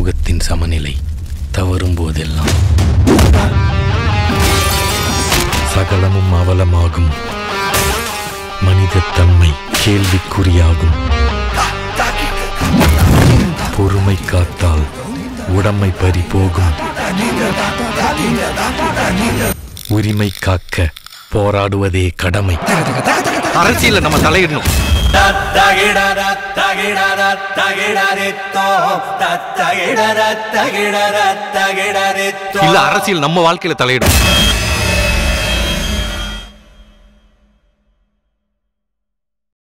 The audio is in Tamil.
சமூகத்தின் சமநிலை தவறும் போதெல்லாம் சகலமும் அவலமாகும் மனிதத்தன்மை கேள்விக்குறியாகும் பொறுமை காத்தால் உடமை பறி போகும் உரிமை காக்க போராடுவதே கடமை அரசியல நம்ம தலையிடணும் இல்ல அரசியல் நம்ம வாழ்க்கையில தலையிடும்